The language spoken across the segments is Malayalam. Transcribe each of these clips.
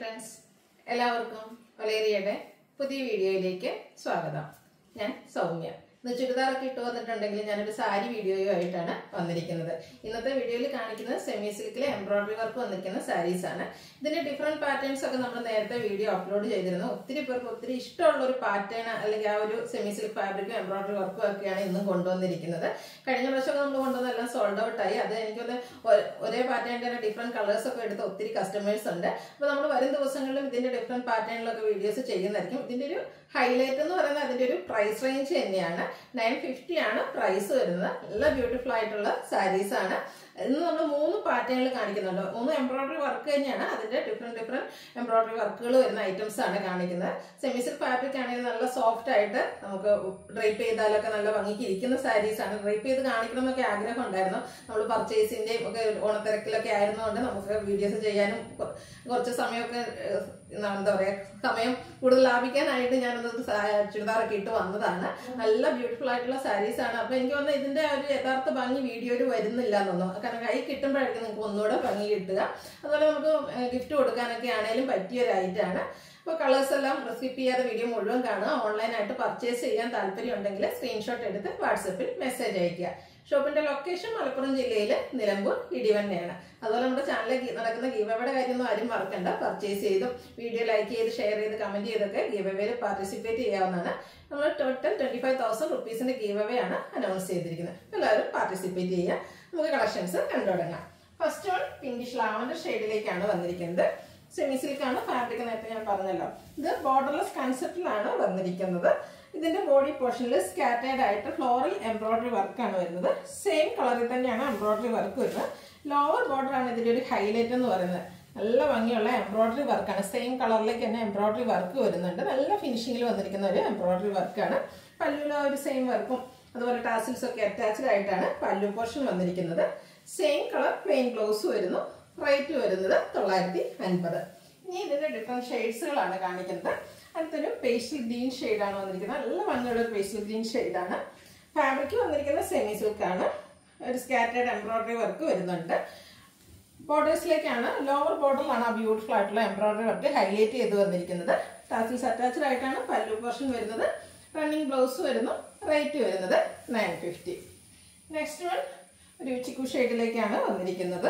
ഫ്രണ്ട്സ് എല്ലാവർക്കും ഒലേറിയയുടെ പുതിയ വീഡിയോയിലേക്ക് സ്വാഗതം ഞാൻ സൗമ്യ ഇന്ന് ചുരിദാറൊക്കെ ഇട്ട് വന്നിട്ടുണ്ടെങ്കിൽ ഞാനൊരു സാരി വീഡിയോയുമായിട്ടാണ് വന്നിരിക്കുന്നത് ഇന്നത്തെ വീഡിയോയിൽ കാണിക്കുന്നത് സെമി സിൽക്കിലെ എംബ്രോയിഡറി വർക്ക് വന്നിരിക്കുന്ന സാരീസ് ആണ് ഇതിന്റെ ഡിഫറെന്റ് പാറ്റേൺസ് ഒക്കെ നമ്മൾ നേരത്തെ വീഡിയോ അപ്ലോഡ് ചെയ്തിരുന്നു ഒത്തിരി പേർക്ക് ഒത്തിരി ഇഷ്ടമുള്ള ഒരു പാറ്റേൺ അല്ലെങ്കിൽ ആ ഒരു സെമി സിൽക്ക് ഫാബ്രിക്കും എംബ്രോയിഡറി വർക്കും ഒക്കെയാണ് ഇന്നും കൊണ്ടുവന്നിരിക്കുന്നത് കഴിഞ്ഞ പ്രാവശ്യം നമ്മൾ കൊണ്ടുവന്നെല്ലാം സോൾഡ് ഔട്ട് ആയി അത് എനിക്കൊന്ന് ഒ- ഒരേ പാറ്റേണിന്റെ തന്നെ ഡിഫറെന്റ് കളേഴ്സ് ഒക്കെ എടുത്ത ഒത്തിരി കസ്റ്റമേഴ്സ് ഉണ്ട് അപ്പൊ നമ്മൾ വരും ദിവസങ്ങളിലും ഇതിന്റെ ഡിഫറെന്റ് പാറ്റേണിലൊക്കെ വീഡിയോസ് ചെയ്യുന്നതായിരിക്കും ഇതിന്റെ ഒരു ഹൈലൈറ്റ് എന്ന് പറയുന്നത് അതിന്റെ ഒരു പ്രൈസ് റേഞ്ച് തന്നെയാണ് നയൻ ഫിഫ്റ്റി ആണ് പ്രൈസ് വരുന്നത് നല്ല ബ്യൂട്ടിഫുൾ ആയിട്ടുള്ള സാരീസ് ആണ് ഇന്ന് നമ്മൾ മൂന്ന് പാറ്റേണിൽ കാണിക്കുന്നുണ്ട് മൂന്ന് എംബ്രോയിഡറി വർക്ക് തന്നെയാണ് അതിന്റെ ഡിഫറെന്റ് ഡിഫറെന്റ് എംബ്രോയിഡറി വർക്കുകൾ വരുന്ന ഐറ്റംസ് ആണ് കാണിക്കുന്നത് സെമിസിൽ ഫാബ്രിക് ആണെങ്കിൽ നല്ല സോഫ്റ്റ് ആയിട്ട് നമുക്ക് ഡ്രൈപ്പ് ചെയ്താലൊക്കെ നല്ല ഭംഗിക്ക് ഇരിക്കുന്ന സാരീസ് ആണ് ഡ്രൈപ്പ് ചെയ്ത് കാണിക്കണം എന്നൊക്കെ ആഗ്രഹം ഉണ്ടായിരുന്നു നമ്മൾ പർച്ചേസിന്റെയും ഒക്കെ ഓണത്തിരക്കിലൊക്കെ ആയിരുന്നുകൊണ്ട് നമുക്ക് വീഡിയോസ് ചെയ്യാനും കൊ- കുറച്ച് സമയമൊക്കെ ഏഹ്, എന്താ പറയാ സമയം കൂടുതൽ ലാഭിക്കാനായിട്ട് ഞാനൊന്ന് സാ- ചുരിദാറൊക്കെ ഇട്ട് വന്നതാണ് നല്ല ബ്യൂട്ടിഫുൾ ആയിട്ടുള്ള സാരീസ് ആണ് അപ്പൊ എനിക്ക് തോന്നുന്നു ഇതിന്റെ ഒരു യഥാർത്ഥ ഭംഗി വീഡിയോയിൽ വരുന്നില്ല എന്നൊന്നും കാരണം കൈ കിട്ടുമ്പോഴായിരിക്കും നിങ്ങൾക്ക് ഒന്നുകൂടെ ഭംഗി കിട്ടുക അതുപോലെ നമുക്ക് ഗിഫ്റ്റ് കൊടുക്കാനൊക്കെ ആണെങ്കിലും പറ്റിയ ഒരു ഐറ്റാണ് അപ്പോൾ കളേഴ്സ് എല്ലാം സ്കിപ്പ് ചെയ്യാതെ വീഡിയോ മുഴുവൻ കാണുക ഓൺലൈനായിട്ട് പർച്ചേസ് ചെയ്യാൻ താല്പര്യം ഉണ്ടെങ്കിൽ സ്ക്രീൻഷോട്ട് എടുത്ത് വാട്സപ്പിൽ മെസ്സേജ് അയയ്ക്കുക ഷോപ്പിന്റെ ലൊക്കേഷൻ മലപ്പുറം ജില്ലയിൽ നിലമ്പൂർ ഇടിവണ്ണയാണ് അതുപോലെ നമ്മുടെ ചാനലിൽ നടക്കുന്ന ഗീവയുടെ കാര്യമൊന്നും ആരും മറക്കണ്ട പർച്ചേസ് ചെയ്തും വീഡിയോ ലൈക്ക് ചെയ്ത് ഷെയർ ചെയ്ത് കമന്റ് ചെയ്തൊക്കെ ഗീവയിൽ പാർട്ടിസിപ്പേറ്റ് ചെയ്യാവുന്നതാണ് നമ്മൾ ടോട്ടൽ ട്വന്റി ഫൈവ് തൗസൻഡ് റുപ്പീസിന്റെ ഗീവവേ ആണ് അനൗൺസ് ചെയ്തിരിക്കുന്നത് എല്ലാവരും പാർട്ടിസിപ്പേറ്റ് ചെയ്യുക നമുക്ക് കളക്ഷൻസ് കണ്ടു തുടങ്ങാം ഫസ്റ്റ് വൺ പിങ്കിഷ് ലാവൻഡർ ഷെയ്ഡിലേക്കാണ് വന്നിരിക്കുന്നത് സെമി സിൽക്കാണ് ഫാബ്രിക് നേരത്തെ ഞാൻ പറഞ്ഞല്ലോ ഇത് ബോർഡർലെസ് കൺസെപ്റ്റിലാണ് വന്നിരിക്കുന്നത് ഇതിന്റെ ബോഡി പോർഷനിൽ സ്കാറ്റേഡ് ആയിട്ട് ഫ്ലോറൽ എംബ്രോയിഡറി വർക്കാണ് വരുന്നത് സെയിം കളറിൽ തന്നെയാണ് എംബ്രോയിഡറി വർക്ക് വരുന്നത് ലോവർ ബോർഡർ ആണ് ഇതിന്റെ ഒരു ഹൈലൈറ്റ് എന്ന് പറയുന്നത് നല്ല ഭംഗിയുള്ള എംബ്രോയിഡറി വർക്കാണ് സെയിം കളറിലേക്ക് തന്നെ എംബ്രോയിഡറി വർക്ക് വരുന്നുണ്ട് നല്ല ഫിനിഷിങ്ങിൽ വന്നിരിക്കുന്ന ഒരു എംബ്രോയിഡറി വർക്കാണ് പല്ലുവിലെ ഒരു സെയിം വർക്കും അതുപോലെ ടാസിൽസ് ഒക്കെ അറ്റാച്ച്ഡ് ആയിട്ടാണ് പല്ലു പോർഷൻ വന്നിരിക്കുന്നത് സെയിം കളർ പ്ലെയിൻ ബ്ലൗസ് വരുന്നു റേറ്റ് വരുന്നത് തൊള്ളായിരത്തി അൻപത് ഇനി ഇതിന്റെ ഡിഫറെന്റ് ഷെയ്ഡ്സുകളാണ് കാണിക്കുന്നത് അടുത്തൊരു പേസ്റ്റൽ ഗ്രീൻ ഷെയ്ഡാണ് വന്നിരിക്കുന്നത് നല്ല ഭംഗിയുള്ള ഒരു പേസ്റ്റൽ ഗ്രീൻ ഷെയ്ഡാണ് ഫാബ്രിക് വന്നിരിക്കുന്നത് സെമി സിൽക്കാണ് ഒരു സ്കാറ്റേഡ് എംബ്രോയിഡറി വർക്ക് വരുന്നുണ്ട് ബോർഡേഴ്സിലേക്കാണ് ലോവർ ബോർഡറിലാണ് ആ ബ്യൂട്ടിഫുൾ ആയിട്ടുള്ള എംബ്രോയിഡറി വർക്ക് ഹൈലൈറ്റ് ചെയ്ത് വന്നിരിക്കുന്നത് ടാസിൽസ് അറ്റാച്ച്ഡ് ആയിട്ടാണ് പല്ലു പോർഷൻ വരുന്നത് റണ്ണിങ് ബ്ലൗസ് വരുന്നു റേറ്റ് വരുന്നത് നയൻ ഫിഫ്റ്റി നെക്സ്റ്റ് വൺ ഒരു ചിക്കു ഷെയ്ഡിലേക്കാണ് വന്നിരിക്കുന്നത്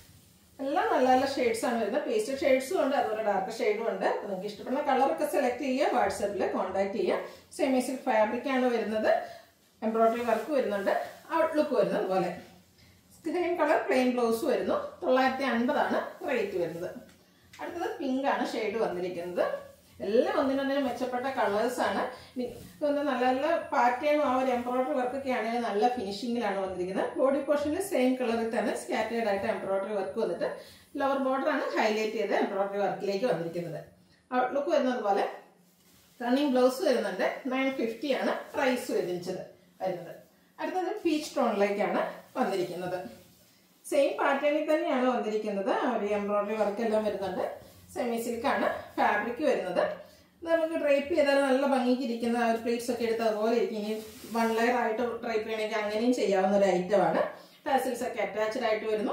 എല്ലാം നല്ല നല്ല ഷെയ്ഡ്സ് ആണ് വരുന്നത് പേസ്റ്റൽ ഷെയ്ഡ്സും ഉണ്ട് അതുപോലെ ഡാർക്ക് ഷെയ്ഡും ഉണ്ട് അപ്പോൾ നിങ്ങൾക്ക് ഇഷ്ടപ്പെടുന്ന കളറൊക്കെ സെലക്ട് ചെയ്യുക വാട്സാപ്പിൽ കോൺടാക്ട് ചെയ്യുക സെമി സിൽക്ക് ഫാബ്രിക് ആണ് വരുന്നത് എംബ്രോയിഡറി വർക്ക് വരുന്നുണ്ട് ഔട്ട്ലുക്ക് വരുന്നത് അതുപോലെ സെയിം കളർ പ്ലെയിൻ ബ്ലൗസ് വരുന്നു തൊള്ളായിരത്തി അൻപതാണ് റേറ്റ് വരുന്നത് അടുത്തത് പിങ്ക് ആണ് ഷെയ്ഡ് വന്നിരിക്കുന്നത് എല്ലാം ഒന്നിനൊന്നിനും മെച്ചപ്പെട്ട കളേഴ്സ് ആണ് ഇനി ഇതൊന്ന് നല്ല നല്ല പാറ്റേണും ആ ഒരു എംബ്രോയിഡറി വർക്കൊക്കെ ആണെങ്കിൽ നല്ല ഫിനിഷിങ്ങിലാണ് വന്നിരിക്കുന്നത് ബോഡി പോർഷനിൽ സെയിം കളറിൽ തന്നെ സ്കാറ്റേഡ് ആയിട്ട് എംബ്രോയിഡറി വർക്ക് വന്നിട്ട് ലോവർ ബോർഡർ ആണ് ഹൈലൈറ്റ് ചെയ്ത് എംബ്രോയിഡറി വർക്കിലേക്ക് വന്നിരിക്കുന്നത് ഔട്ട്ലുക്ക് വരുന്നത് പോലെ റണ്ണിങ് ബ്ലൗസ് വരുന്നുണ്ട് നയൻ ഫിഫ്റ്റി ആണ് പ്രൈസ് വരുന്നത് വരുന്നത് അടുത്തത് പീച്ച് ടോണിലേക്കാണ് വന്നിരിക്കുന്നത് സെയിം പാറ്റേണിൽ തന്നെയാണ് വന്നിരിക്കുന്നത് ആ ഒരു എംബ്രോയിഡറി വർക്ക് എല്ലാം വരുന്നുണ്ട് സെമി സിൽക്കാണ് ഫാബ്രിക് വരുന്നത് ഇത് നമുക്ക് ഡ്രൈപ്പ് ചെയ്താൽ നല്ല ഭംഗിക്ക് ഇരിക്കുന്ന ആ ഒരു പ്ലേറ്റ്സ് ഒക്കെ എടുത്ത് അതുപോലെ ഇരിക്കും ഇനി വൺ ലെയർ ആയിട്ട് ഡ്രൈപ്പ് ചെയ്യണമെങ്കിൽ അങ്ങനെയും ചെയ്യാവുന്ന ഒരു ഐറ്റമാണ് ടാസിൽസ് ഒക്കെ അറ്റാച്ച്ഡ് ആയിട്ട് വരുന്നു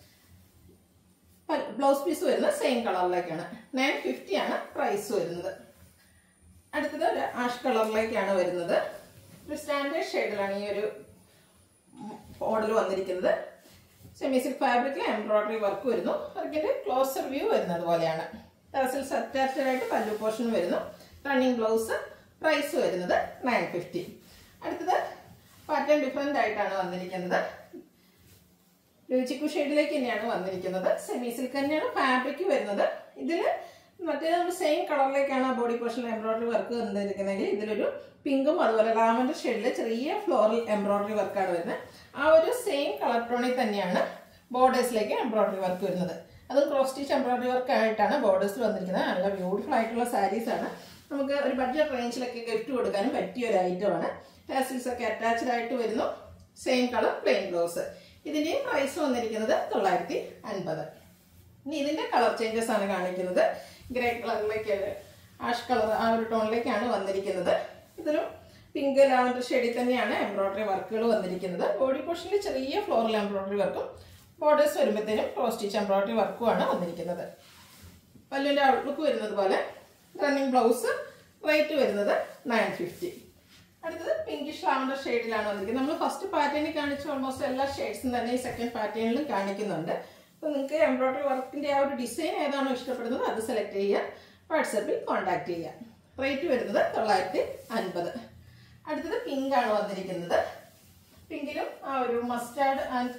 ബ്ലൗസ് പീസ് വരുന്നത് സെയിം കളറിലേക്കാണ് നയൻ ഫിഫ്റ്റി ആണ് പ്രൈസ് വരുന്നത് അടുത്തത് ഒരു ആഷ് കളറിലേക്കാണ് വരുന്നത് ഒരു സ്റ്റാൻഡേർഡ് ഷെയ്ഡിലാണ് ഈ ഒരു മോഡൽ വന്നിരിക്കുന്നത് സെമി സിൽക്ക് ഫാബ്രിക്കിൽ എംബ്രോയിഡറി വർക്ക് വരുന്നു വർക്കിന്റെ ക്ലോസർ വ്യൂ വരുന്നത് പോലെയാണ് ടെറസിൽസ് അറ്റാച്ച്ഡ് ആയിട്ട് പല്ലു പോർഷൻ വരുന്നു റണ്ണിങ് ബ്ലൗസ് പ്രൈസ് വരുന്നത് നയൻ ഫിഫ്റ്റി അടുത്തത് പാറ്റേൺ ഡിഫറെൻ്റ് ആയിട്ടാണ് വന്നിരിക്കുന്നത് രുചിക്കു ഷെയ്ഡിലേക്ക് തന്നെയാണ് വന്നിരിക്കുന്നത് സെമി സിൽക്ക് തന്നെയാണ് ഫാബ്രിക് വരുന്നത് ഇതിൽ മറ്റേ നമ്മൾ സെയിം കളറിലേക്കാണ് ബോഡി പോർഷനിൽ എംബ്രോയിഡറി വർക്ക് വന്നിരിക്കുന്നതെങ്കിൽ ഇതിലൊരു പിങ്കും അതുപോലെ ലാവൻഡർ ഷെയ്ഡിൽ ചെറിയ ഫ്ലോറൽ എംബ്രോയിഡറി വർക്കാണ് വരുന്നത് ആ ഒരു സെയിം കളർ ടോണിൽ തന്നെയാണ് ബോർഡേഴ്സിലേക്ക് എംബ്രോയിഡറി വർക്ക് വരുന്നത് അത് ക്രോസ് സ്റ്റിച്ച് എംബ്രോയിഡറി വർക്ക് ആയിട്ടാണ് ബോർഡേഴ്സിൽ വന്നിരിക്കുന്നത് നല്ല ബ്യൂട്ടിഫുൾ ആയിട്ടുള്ള സാരീസ് ആണ് നമുക്ക് ഒരു ബഡ്ജറ്റ് റേഞ്ചിലൊക്കെ ഗിഫ്റ്റ് കൊടുക്കാനും പറ്റിയ ഒരു ഐറ്റമാണ് ടാസിൽസ് ഒക്കെ അറ്റാച്ച്ഡ് ആയിട്ട് വരുന്നു സെയിം കളർ പ്ലെയിൻ ബ്ലൗസ് ഇതിന്റെയും പ്രൈസ് വന്നിരിക്കുന്നത് തൊള്ളായിരത്തി അൻപത് ഇനി ഇതിന്റെ കളർ ചേഞ്ചസ് ആണ് കാണിക്കുന്നത് ഗ്രേ കളറിലേക്ക് ആഷ് കളർ ആ ഒരു ടോണിലേക്കാണ് വന്നിരിക്കുന്നത് ഇതിലും പിങ്ക് ലാവൻഡർ ഷെയ്ഡിൽ തന്നെയാണ് എംബ്രോയിഡറി വർക്കുകൾ വന്നിരിക്കുന്നത് ബോഡി പോർഷനിൽ ചെറിയ ഫ്ലോറൽ എംബ്രോയിഡറി വർക്കും ബോർഡേഴ്സ് വരുമ്പോഴത്തേനും ക്രോസ് സ്റ്റിച്ച് എംബ്രോയിഡറി വർക്കുമാണ് വന്നിരിക്കുന്നത് പല്ലുവിൻ്റെ ഔട്ട്ലുക്ക് വരുന്നത് പോലെ റണ്ണിങ് ബ്ലൗസ് റേറ്റ് വരുന്നത് നയൻ ഫിഫ്റ്റി അടുത്തത് പിങ്കിഷ് ലാവണ്ടർ ഷെയ്ഡിലാണ് വന്നിരിക്കുന്നത് നമ്മൾ ഫസ്റ്റ് പാറ്റേണിൽ കാണിച്ച ഓൾമോസ്റ്റ് എല്ലാ ഷെയ്ഡ്സും തന്നെ ഈ സെക്കൻഡ് പാറ്റേണിലും കാണിക്കുന്നുണ്ട് അപ്പോൾ നിങ്ങൾക്ക് എംബ്രോയ്ഡറി വർക്കിൻ്റെ ആ ഒരു ഡിസൈൻ ഏതാണോ ഇഷ്ടപ്പെടുന്നത് അത് സെലക്ട് ചെയ്യുക വാട്സപ്പിൽ കോൺടാക്ട് ചെയ്യുക റേറ്റ് വരുന്നത് തൊള്ളായിരത്തി അൻപത് അടുത്തത് പിങ്ക് ആണ് വന്നിരിക്കുന്നത് പിങ്കിലും ആ ഒരു mustard and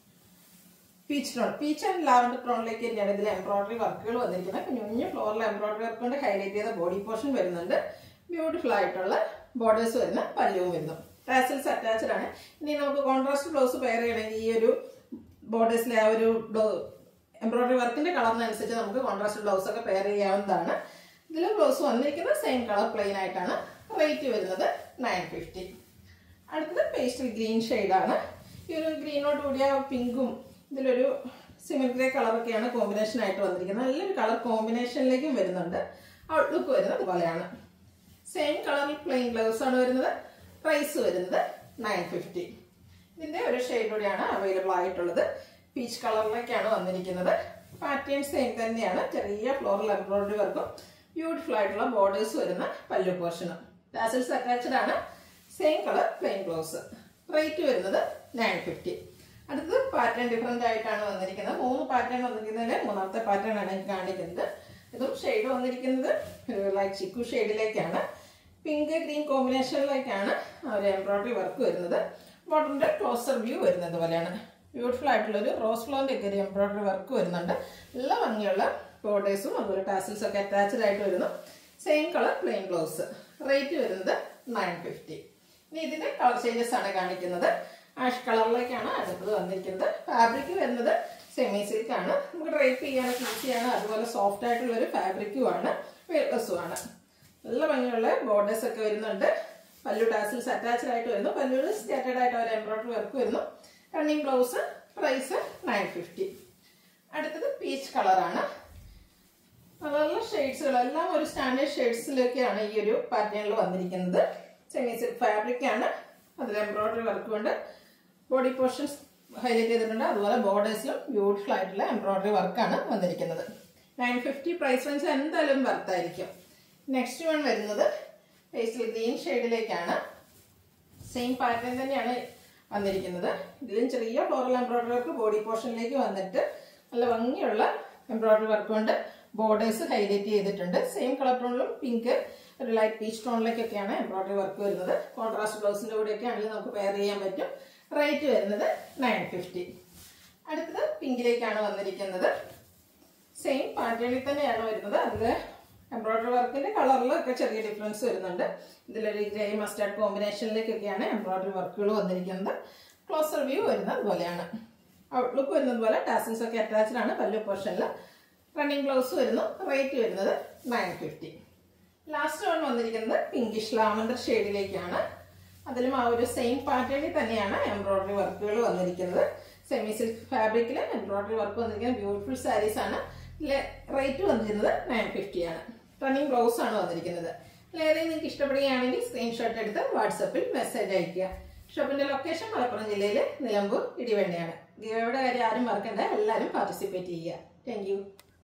peach tone peach and lavender ടോണിലേക്ക് തന്നെയാണ് ഇതിൽ എംബ്രോയിഡറി വർക്കുകൾ വന്നിരിക്കുന്നത് കുഞ്ഞു കുഞ്ഞു ഫ്ലോറിൽ എംബ്രോയിഡറി വർക്ക് കൊണ്ട് ഹൈലൈറ്റ് ചെയ്ത ബോഡി പോർഷൻ വരുന്നുണ്ട് ബ്യൂട്ടിഫുൾ ആയിട്ടുള്ള ബോർഡേഴ്സ് വരുന്ന പല്ലുവും വരുന്നു ടാസൽസ് അറ്റാച്ച്ഡ് ആണ് ഇനി നമുക്ക് കോൺട്രാസ്റ്റ് ബ്ലൗസ് പെയർ ചെയ്യണമെങ്കിൽ ഈ ഒരു ബോർഡേഴ്സിലെ ആ ഒരു എംബ്രോയിഡറി വർക്കിന്റെ കളറിനനുസരിച്ച് നമുക്ക് കോൺട്രാസ്റ്റ് ബ്ലൗസ് ഒക്കെ പെയർ ചെയ്യാവുന്നതാണ് ഇതിൽ ബ്ലൗസ് വന്നിരിക്കുന്നത് സെയിം കളർ പ്ലെയിൻ ആയിട്ടാണ് റേറ്റ് വരുന്നത് നയൻ ഫിഫ്റ്റി അടുത്തത് പേസ്റ്റൽ ഗ്രീൻ ഷെയ്ഡാണ് ഈ ഒരു ഗ്രീനോട് കൂടിയ പിങ്കും ഇതിലൊരു സിമെന്റ് ഗ്രേ കളറൊക്കെയാണ് കോമ്പിനേഷൻ ആയിട്ട് വന്നിരിക്കുന്നത് നല്ലൊരു കളർ കോമ്പിനേഷനിലേക്കും വരുന്നുണ്ട് ഔട്ട്ലുക്ക് വരുന്നത് ഇതുപോലെയാണ് സെയിം കളറിൽ പ്ലെയിൻ ഗ്ലൗസ് ആണ് വരുന്നത് പ്രൈസ് വരുന്നത് നയൻ ഫിഫ്റ്റി ഇതിന്റെ ഒരു ഷെയ്ഡ് കൂടിയാണ് അവൈലബിൾ ആയിട്ടുള്ളത് പീച്ച് കളറിലേക്കാണ് വന്നിരിക്കുന്നത് പാറ്റേൺ സെയിം തന്നെയാണ് ചെറിയ ഫ്ലോറൽ എംബ്രോയിഡറി വർക്കും ബ്യൂട്ടിഫുൾ ആയിട്ടുള്ള ബോർഡേഴ്സ് വരുന്ന പല്ലു പോർഷനും ടാസൽസ് അറ്റാച്ച്ഡ് ആണ് same colour plain blouse rate വരുന്നത് നയൻ ഫിഫ്റ്റി അടുത്തത് പാറ്റേൺ ഡിഫറെൻ്റ് ആയിട്ടാണ് വന്നിരിക്കുന്നത് മൂന്ന് പാറ്റേൺ വന്നിരിക്കുന്നതിൽ മൂന്നാമത്തെ പാറ്റേൺ ആണ് എനിക്ക് കാണിക്കുന്നത് ഇതും ഷെയ്ഡ് വന്നിരിക്കുന്നത് ലൈറ്റ് ചിക്കു ഷെയ്ഡിലേക്കാണ് പിങ്ക് ഗ്രീൻ കോമ്പിനേഷനിലേക്കാണ് ആ ഒരു എംബ്രോയിഡറി വർക്ക് വരുന്നത് ബോട്ടറിൻ്റെ ക്ലോസർ വ്യൂ വരുന്നത് പോലെയാണ് ബ്യൂട്ടിഫുൾ ആയിട്ടുള്ളൊരു റോസ് ഫ്ലോറിൻ്റെ ഒക്കെ ഒരു എംബ്രോയിഡറി വർക്ക് വരുന്നുണ്ട് നല്ല ഭംഗിയുള്ള ബോർഡേഴ്സും അതുപോലെ ടാസിൽസ് ഒക്കെ അറ്റാച്ച്ഡ് ആയിട്ട് വരുന്നു same colour plain blouse rate വരുന്നത് നയൻ ഫിഫ്റ്റി ഇനി ഇതിന്റെ കളർ ചേഞ്ചസ് ആണ് കാണിക്കുന്നത് ആഷ് കളറിലേക്കാണ് അടുത്തത് വന്നിരിക്കുന്നത് ഫാബ്രിക് വരുന്നത് സെമി സിൽക്ക് ആണ് നമുക്ക് ഡ്രൈപ്പ് ചെയ്യാനൊക്കെ ഈസിയാണ് അതുപോലെ സോഫ്റ്റ് ആയിട്ടുള്ള ഒരു ഫാബ്രിക്കും ആണ് വെയിറ്റ്ലെസ്സും ആണ് നല്ല ഭംഗിയുള്ള ബോർഡേഴ്സ് ഒക്കെ വരുന്നുണ്ട് പല്ലു ടാസിൽസ് അറ്റാച്ച്ഡ് ആയിട്ട് വരുന്നു പല്ലുവിൽ സ്റ്റാറ്റഡ് ആയിട്ട് ഒരു എംബ്രോയിഡറി വർക്ക് വരുന്നു running blouse price nine fifty അടുത്തത് പീച്ച് കളറാണ് നല്ല ഷെയ്ഡ്സുകൾ എല്ലാം ഒരു സ്റ്റാൻഡേർഡ് ഷെയ്ഡ്സിലൊക്കെയാണ് ഈ ഒരു പാറ്റേണിൽ വന്നിരിക്കുന്നത് സെമി സിൽക്ക് ഫാബ്രിക് ആണ് അതിൽ എംബ്രോയിഡറി വർക്ക് കൊണ്ട് ബോഡി പോർഷൻസ് ഹൈലൈറ്റ് ചെയ്തിട്ടുണ്ട് അതുപോലെ ബോർഡേഴ്സിലും ബ്യൂട്ടിഫുൾ ആയിട്ടുള്ള എംബ്രോയിഡറി വർക്കാണ് വന്നിരിക്കുന്നത് നയൻ ഫിഫ്റ്റി പ്രൈസ് റേഞ്ച് എന്തായാലും വർത്തായിരിക്കും നെക്സ്റ്റ് വൺ വരുന്നത് പേസ്റ്റൽ ഗ്രീൻ ഷെയ്ഡിലേക്കാണ് സെയിം പാറ്റേൺ തന്നെയാണ് വന്നിരിക്കുന്നത് ഇതിലും ചെറിയ ഫ്ലോറൽ എംബ്രോയിഡറി വർക്ക് ബോഡി പോർഷനിലേക്ക് വന്നിട്ട് നല്ല ഭംഗിയുള്ള എംബ്രോയിഡറി വർക്ക് കൊണ്ട് ബോർഡേഴ്സ് ഹൈലൈറ്റ് ചെയ്തിട്ടുണ്ട് സെയിം കളർ ടോണിലും പിങ്ക് ഒരു ലൈറ്റ് പീച്ച് ടോണിലേക്കൊക്കെയാണ് എംബ്രോയിഡറി വർക്ക് വരുന്നത് കോൺട്രാസ്റ്റ് ബ്ലൗസിന്റെ കൂടെയൊക്കെ ആണെങ്കിൽ നമുക്ക് പെയർ ചെയ്യാൻ പറ്റും റേറ്റ് വരുന്നത് നയൻ ഫിഫ്റ്റി അടുത്തത് പിങ്കിലേക്കാണ് വന്നിരിക്കുന്നത് സെയിം പാറ്റേണിൽ തന്നെയാണ് വരുന്നത് അതിൽ എംബ്രോയിഡറി വർക്കിന്റെ കളറിലൊക്കെ ചെറിയ ഡിഫറൻസ് വരുന്നുണ്ട് ഇതിലൊരു ഗ്രേ മസ്റ്റാർഡ് കോമ്പിനേഷനിലേക്കൊക്കെയാണ് എംബ്രോയിഡറി വർക്കുകൾ വന്നിരിക്കുന്നത് ക്ലോസർ വ്യൂ വരുന്നത് പോലെയാണ് ഔട്ട്ലുക്ക് വരുന്നത് പോലെ ടാസിൽസ് ഒക്കെ അറ്റാച്ച്ഡ് ആണ് പല്ലു പോർഷനിൽ റണ്ണിങ് ബ്ലൗസ് വരുന്നു റേറ്റ് വരുന്നത് നയൻ ഫിഫ്റ്റി ലാസ്റ്റ് വൺ വന്നിരിക്കുന്നത് പിങ്കിഷ് ലാവൻഡർ ഷെയ്ഡിലേക്കാണ് അതിലും ആ ഒരു സെയിം പാറ്റേണിൽ തന്നെയാണ് എംബ്രോയിഡറി വർക്കുകൾ വന്നിരിക്കുന്നത് സെമി സിൽക്ക് ഫാബ്രിക്കിൽ എംബ്രോയിഡറി വർക്ക് വന്നിരിക്കുന്നത് ബ്യൂട്ടിഫുൾ സാരീസ് ആണ് ഇതിലെ റേറ്റ് വന്നിരുന്നത് നയൻ ഫിഫ്റ്റി ആണ് റണ്ണിങ് ബ്ലൗസ് ആണ് വന്നിരിക്കുന്നത് ഏതെങ്കിലും നിങ്ങൾക്ക് ഇഷ്ടപ്പെടുകയാണെങ്കിൽ സ്ക്രീൻഷോട്ട് എടുത്ത് വാട്സപ്പിൽ മെസ്സേജ് അയയ്ക്കുക ഷോപ്പിന്റെ ലൊക്കേഷൻ മലപ്പുറം ജില്ലയിലെ നിലമ്പൂർ ഇടിവെണ്ണയാണ് ഗിവയുടെ കാര്യം ആരും മറക്കണ്ട എല്ലാവരും പാർട്ടിസിപ്പേറ്റ് ചെയ്യുക താങ്ക്